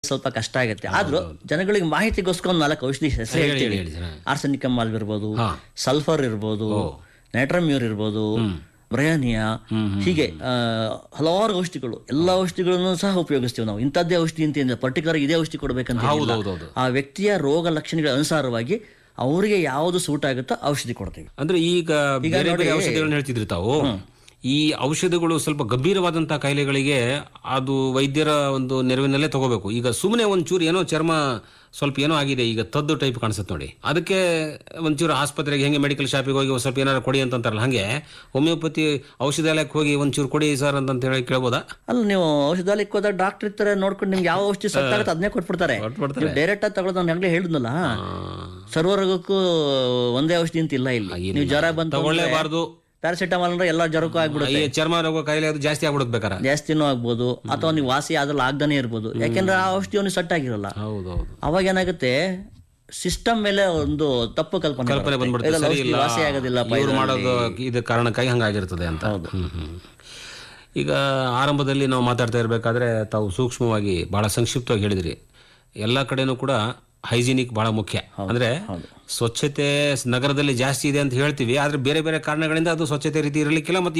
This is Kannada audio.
ಸ್ವಲ್ಪ ಕಷ್ಟ ಆಗುತ್ತೆ ಆದ್ರೂ ಜನಗಳಿಗೆ ಮಾಹಿತಿಗೋಸ್ಕರ ಒಂದು ನಾಲ್ಕು ಔಷಧಿ ಹೆಸರು ಹೇಳಿ ಹೇಳ್ತೀವಿ ಹೇಳಿ ಸರ್ ಆರ್ಸನಿಕಮ್ ಮಾಲ್ವ್ ಇರ್ಬೋದು ಹಾ. ಸಲ್ಫರ್ ಇರ್ಬೋದು ನೈಟ್ರಮ್ಯೂರ್ ಇರ್ಬೋದು ಬ್ರಯಾನಿಯಾ ಹೀಗೆ ಆ, ಹಲವಾರು ಔಷಧಿಗಳು ಎಲ್ಲ ಔಷಧಿಗಳನ್ನು ಸಹ ಉಪಯೋಗಿಸ್ತೀವಿ ನಾವು ಇಂಥದ್ದೇ ಔಷಧಿ ಅಂತ ಏನಿಲ್ಲ ಪರ್ಟಿಕ್ಯುಲರ್ ಇದೇ ಔಷಧಿ ಕೊಡ್ಬೇಕಂತ ಏನಿಲ್ಲ. ಹೌದೌದು ಆ ವ್ಯಕ್ತಿಯ ರೋಗ ಲಕ್ಷಣಗಳ ಅನುಸಾರವಾಗಿ ಅವರಿಗೆ ಯಾವುದು ಸೂಟ್ ಆಗುತ್ತೋ ಔಷಧಿ ಕೊಡ್ತೀವಿ ಅಂದ್ರೆ ಈಗ ಬೇರೆ ಬೇರೆ ಔಷಧಿಗಳನ್ನ ಹೇಳ್ತಿದ್ರಿ ತಾವು ಈ ಔಷಧಿಗಳು ಸ್ವಲ್ಪ ಗಂಭೀರವಾದಂತಹ ಕಾಯಿಲೆಗಳಿಗೆ ಅದು ವೈದ್ಯರ ಒಂದು ನೆರವಿನಲ್ಲೇ ತಗೋಬೇಕು ಈಗ ಸುಮ್ಮನೆ ಒಂಚೂರು ಏನೋ ಚರ್ಮ ಸ್ವಲ್ಪ ಏನೋ ಆಗಿದೆ ಈಗ ತದ್ದು ಟೈಪ್ ಕಾಣಿಸುತ್ತೆ ನೋಡಿ ಅದಕ್ಕೆ ಒಂಚೂರು ಆಸ್ಪತ್ರೆಗೆ ಹೆಂಗೆ ಮೆಡಿಕಲ್ ಶಾಪಿಗೆ ಹೋಗಿ ಒಂದ್ ಸ್ವಲ್ಪ ಏನಾರು ಕೊಡಿ ಅಂತಂತಾರಲ್ಲ ಹಂಗೆ ಹೋಮಿಯೋಪತಿ ಔಷಧಾಲಯಕ್ಕೆ ಹೋಗಿ ಒಂಚೂರು ಕೊಡಿ ಸರ್ ಅಂತ ಹೇಳಿ ಕೇಳ್ಬೋದಾ ಅಲ್ಲ ನೀವು ಔಷಧಾಲಯಕ್ಕೆ ಹೋದಾಗ ಡಾಕ್ಟರ್ ಇರ್ತಾರೆ ನೋಡ್ಕೊಂಡು ನಿಮ್ಗೆ ಯಾವ ಔಷಧಿ ಸೆಟ್ ಆಗುತ್ತೆ ಅದನ್ನೇ ಕೊಟ್ಬಿಡ್ತಾರೆ ಕೊಟ್ಬಿಡ್ತಾರೆ. ನೀವು ಡೈರೆಕ್ಟ್ ಆಗಿ ತಗೊಳ್ಳೋದು ನಾನು ಆಗ್ಲೇ ಹೇಳಿದ್ನಲ್ಲ ಸರ್ವರೋಗಕ್ಕೂ ಒಂದೇ ಔಷಧಿ ಅಂತ ಇಲ್ಲ ಇಲ್ಲಿ ನೀವು ಜ್ವರ ಬಂತು ತಗೊಳ್ಳೇಬಾರ್ದು ಪ್ಯಾರಾಸಿಟಮಾಲ್ ಅಂದ್ರೆ ಎಲ್ಲ ಜ್ವರಕ್ಕೂ ಆಗ್ಬಿಡುತ್ತೆ ಈ ಚರ್ಮ ರೋಗ ಕಾಯಿಲೆ ಅದು ಜಾಸ್ತಿ ಆಗ್ಬಿಡುತ್ತೆ ಬೇಕಾರೆ ಜಾಸ್ತಿನೂ ಆಗ್ಬೋದು ಅಥವಾ ನೀವು ವಾಸಿ ಆದ್ರಲ್ಲಿ ಆಗ್ದಾನೆ ಇರ್ಬೋದು ಯಾಕೆಂದ್ರೆ ಆ ಔಷಧಿ ಅವನಿಗೆ ಸೆಟ್ ಆಗಿರಲ್ಲ ಹೌದೌದು ಅವಾಗ ಏನಾಗುತ್ತೆ ಸಿಸ್ಟಮ್ ಮೇಲೆ ಒಂದು ತಪ್ಪು ಕಲ್ಪನೆ ಕಲ್ಪನೆ ಬರುತ್ತೆ. ಬಂದ್ಬಿಡುತ್ತೆ ಇದೆಲ್ಲ ಸರಿ ಔಷಧಿ ಇಲ್ಲ ವಾಸಿ ಆಗೋದಿಲ್ಲಪ್ಪ ಇವ್ರು ಇದ್ರಲ್ಲಿ. ಮಾಡೋದು ಇದು ಕಾರಣಕ್ಕಾಗಿ ಹಂಗಾಗಿರ್ತದೆ ಅಂತ ಹ್ಮ್, ಹ್ಮ್. ಈಗ ಆರಂಭದಲ್ಲಿ ನಾವು ಮಾತಾಡ್ತಾ ಇರಬೇಕಾದ್ರೆ ತಾವು ಸೂಕ್ಷ್ಮವಾಗಿ ಬಹಳ ಸಂಕ್ಷಿಪ್ತವಾಗಿ ಹೇಳಿದ್ರಿ ಎಲ್ಲ ಕಡೆನೂ ಕೂಡ ಹೈಜಿನಿಕ್ ಬಹಳ ಮುಖ್ಯ ಅಂದ್ರೆ ಸ್ವಚ್ಛತೆ ನಗರದಲ್ಲಿ ಜಾಸ್ತಿ ಇದೆ ಅಂತ ಹೇಳ್ತೀವಿ ಆದ್ರೆ ಬೇರೆ ಬೇರೆ ಕಾರಣಗಳಿಂದ ಅದು ಸ್ವಚ್ಛತೆ ರೀತಿ ಇರಲಿಕ್ಕಿಲ್ಲ ಮತ್ತೆ